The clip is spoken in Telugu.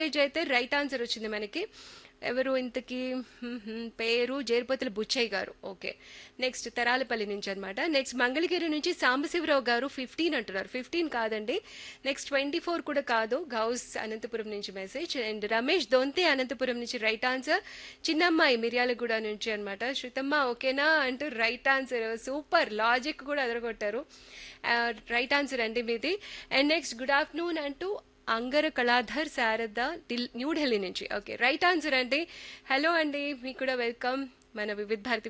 పేజ్ అయితే రైట్ ఆన్సర్ వచ్చింది మనకి ఎవరు ఇంతకీ హ్మ్, హ్మ్, పేరు జేరుపతుల బుచ్చయ్య గారు ఓకే నెక్స్ట్ తెరాలపల్లి నుంచి అనమాట నెక్స్ట్ మంగళగిరి నుంచి సాంబశివరావు గారు ఫిఫ్టీన్ అంటున్నారు ఫిఫ్టీన్ కాదండి నెక్స్ట్ ట్వంటీ ఫోర్ కూడా కాదు గౌస్ అనంతపురం నుంచి మెసేజ్ అండ్ రమేష్ దొంతే అనంతపురం నుంచి రైట్ ఆన్సర్ చిన్నమ్మాయి మిర్యాలగూడ నుంచి అనమాట శృతమ్మ ఓకేనా అంటూ రైట్ ఆన్సర్ సూపర్ లాజిక్ కూడా అదరగొట్టారు రైట్ ఆన్సర్ అండి మీది అండ్ నెక్స్ట్ గుడ్ ఆఫ్టర్నూన్ అంటూ అంగర కళాధర్ శారద ఢిల్ న్యూఢిల్లీ నుంచి ఓకే రైట్ ఆన్సర్ అండి హలో అండి మీకు కూడా వెల్కమ్ మన వివిధ భారతి